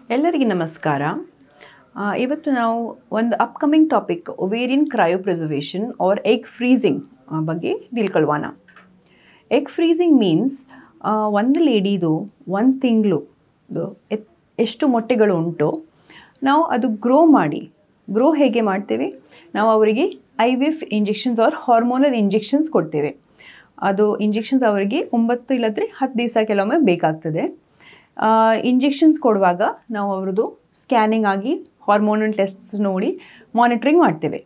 ಎಲ್ಲರಿಗೆ ನಮಸ್ಕಾರ ಆ, ಇವತ್ತು ನಾವು ಒಂದು upcoming topic ovarian cryopreservation or egg freezing ಬಗ್ಗೆ ತಿಳ್ಕೊಳ್ಳೋಣ ಎಗ್ ಫ್ರೀಸಿಂಗ್ ಮೀನ್ಸ್ ಒಂದು ಲೇಡಿದು ಒಂದು ತಿಂಗಳು ಎಷ್ಟು ಮೊಟ್ಟೆಗಳು ಉಂಟು ನಾವು ಅದು ಗ್ರೋ ಮಾಡಿ ಗ್ರೋ ಹೇಗೆ ಮಾಡ್ತೇವೆ ನಾವು ಅವರಿಗೆ I V F injections or hormonal injections ಕೊಡ್ತೇವೆ ಅದು ಇಂಜೆಕ್ಷನ್ಸ್ ಅವರಿಗೆ ಒಂಬತ್ತು ಇಲ್ಲದ್ರೆ ಹತ್ತು ದಿವಸ ಕೆಲವೊಮ್ಮೆ ಬೇಕಾಗ್ತದೆ ಇಂಜೆಕ್ಷನ್ಸ್ ಕೊಡುವಾಗ ನಾವು ಅವ್ರದ್ದು ಸ್ಕ್ಯಾನಿಂಗ್ ಆಗಿ ಹಾರ್ಮೋನಲ್ ಟೆಸ್ಟ್ಸ್ ನೋಡಿ ಮಾನಿಟ್ರಿಂಗ್ ಮಾಡ್ತೇವೆ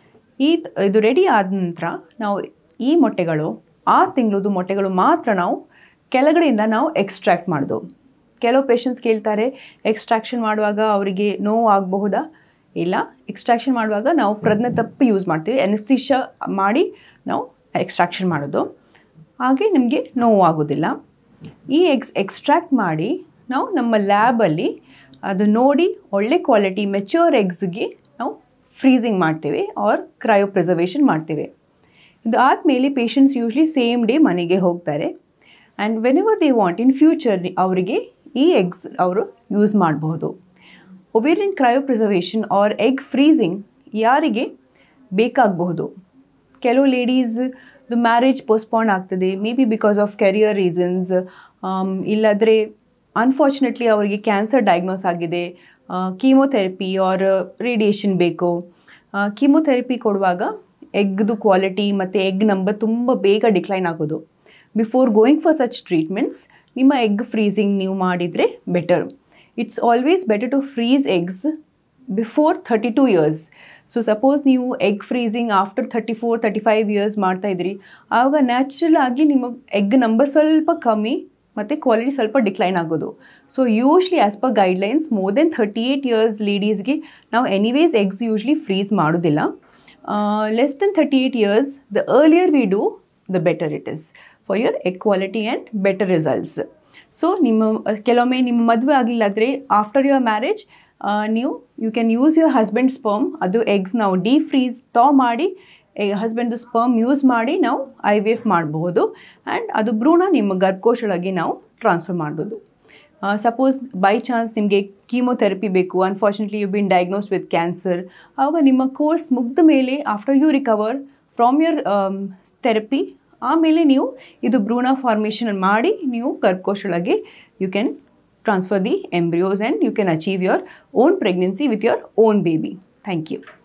ಈ ಇದು ರೆಡಿ ಆದ ನಂತರ ನಾವು ಈ ಮೊಟ್ಟೆಗಳು ಆ ತಿಂಗಳದು ಮೊಟ್ಟೆಗಳು ಮಾತ್ರ ನಾವು ಕೆಳಗಡೆಯಿಂದ ನಾವು ಎಕ್ಸ್ಟ್ರಾಕ್ಟ್ ಮಾಡೋದು ಕೆಲವು ಪೇಷಂಟ್ಸ್ ಕೇಳ್ತಾರೆ ಎಕ್ಸ್ಟ್ರಾಕ್ಷನ್ ಮಾಡುವಾಗ ಅವರಿಗೆ ನೋವು ಆಗಬಹುದಾ ಇಲ್ಲ ಎಕ್ಸ್ಟ್ರಾಕ್ಷನ್ ಮಾಡುವಾಗ ನಾವು ಪ್ರಜ್ಞೆ ತಪ್ಪು ಯೂಸ್ ಮಾಡ್ತೀವಿ ಎನಸ್ತಿಷ ಮಾಡಿ ನಾವು ಎಕ್ಸ್ಟ್ರಾಕ್ಷನ್ ಮಾಡೋದು ಹಾಗೆ ನಿಮಗೆ ನೋವು ಆಗೋದಿಲ್ಲ ಈ ಎಕ್ಸ್ ಎಕ್ಸ್ಟ್ರಾಕ್ಟ್ ಮಾಡಿ ನಾವು ನಮ್ಮ ಲ್ಯಾಬಲ್ಲಿ ಅದು ನೋಡಿ ಒಳ್ಳೆ ಕ್ವಾಲಿಟಿ ಮೆಚ್ಯೂರ್ ಎಗ್ಸ್ಗೆ ನಾವು ಫ್ರೀಸಿಂಗ್ ಮಾಡ್ತೇವೆ ಆರ್ ಕ್ರಯೋ ಪ್ರಿಸರ್ವೇಷನ್ ಮಾಡ್ತೇವೆ ಇದು ಆದಮೇಲೆ ಪೇಷಂಟ್ಸ್ ಯೂಶ್ಲಿ ಸೇಮ್ ಡೇ ಮನೆಗೆ ಹೋಗ್ತಾರೆ and whenever they want in future ಅವರಿಗೆ ಈ ಎಗ್ಸ್ ಅವರು ಯೂಸ್ ಮಾಡಬಹುದು ovarian cryopreservation or egg freezing ಯಾರಿಗೆ ಬೇಕಾಗಬಹುದು ಕೆಲವು ಲೇಡೀಸ್ ಮ್ಯಾರೇಜ್ ಪೋಸ್ಟ್ಪೋನ್ ಆಗ್ತದೆ may be because of career reasons ಇಲ್ಲಾದರೆ ಅನ್ಫಾರ್ಚುನೇಟ್ಲಿ ಅವರಿಗೆ ಕ್ಯಾನ್ಸರ್ ಡಯಾಗ್ನೋಸ್ ಆಗಿದೆ ಕೀಮೋಥೆರಪಿ ಆರ್ ರೇಡಿಯೇಷನ್ ಬೇಕು ಕೀಮೋಥೆರಪಿ ಕೊಡುವಾಗ ಎಗ್ದು ಕ್ವಾಲಿಟಿ ಮತ್ತು ಎಗ್ ನಂಬರ್ ತುಂಬ ಬೇಗ ಡಿಕ್ಲೈನ್ ಆಗೋದು before going for such treatments ನಿಮ್ಮ ಎಗ್ ಫ್ರೀಸಿಂಗ್ ನೀವು ಮಾಡಿದರೆ better it's always better to freeze eggs before thirty two years so suppose ನೀವು egg freezing after thirty four thirty five years ಮಾಡ್ತಾಯಿದ್ರಿ ಆವಾಗ natural ಆಗಿ ನಿಮ್ಮ ಎಗ್ ನಂಬರ್ ಸ್ವಲ್ಪ ಕಮ್ಮಿ ಮತ್ತು ಕ್ವಾಲಿಟಿ ಸ್ವಲ್ಪ ಡಿಕ್ಲೈನ್ ಆಗೋದು so usually as per guidelines more than thirty eight years ಲೇಡೀಸ್ಗೆ ನಾವು ಎನಿವೇಸ್ ಎಗ್ಸ್ ಯೂಶ್ಲಿ ಫ್ರೀಸ್ ಮಾಡೋದಿಲ್ಲ less than thirty eight years the earlier we do the better it is for your egg quality and better results so ನಿಮ್ಮ ಕೆಲವೊಮ್ಮೆ ನಿಮ್ಮ ಮದುವೆ ಆಗಲಿಲ್ಲ ಆದರೆ after your marriage ನೀವು you can use your husband sperm ಅದು eggs ನಾವು defreeze ತಾ ಮಾಡಿ ಹಸ್ಬೆಂಡ್ದು ಸ್ಪರ್ಮ್ ಯೂಸ್ ಮಾಡಿ ನಾವು ಐ ವಿ ಎಫ್ ಮಾಡಬಹುದು ಆ್ಯಂಡ್ ಅದು ಭ್ರೂಣ ನಿಮ್ಮ ಗರ್ಭಕೋಶೊಳಗೆ ನಾವು ಟ್ರಾನ್ಸ್ಫರ್ ಮಾಡ್ಬೋದು ಸಪೋಸ್ ಬೈ ಚಾನ್ಸ್ ನಿಮಗೆ ಕೀಮೋಥೆರಪಿ ಬೇಕು unfortunately you been diagnose with cancer ಆವಾಗ ನಿಮ್ಮ ಕೋರ್ಸ್ ಮುಗ್ದ ಮೇಲೆ after you recover from your therapy ಆಮೇಲೆ ನೀವು ಇದು ಭ್ರೂಣ ಫಾರ್ಮೇಷನ್ ಮಾಡಿ ನೀವು ಗರ್ಭಕೋಶೊಳಗೆ you can transfer the embryos and you can achieve your own pregnancy with your own baby thank you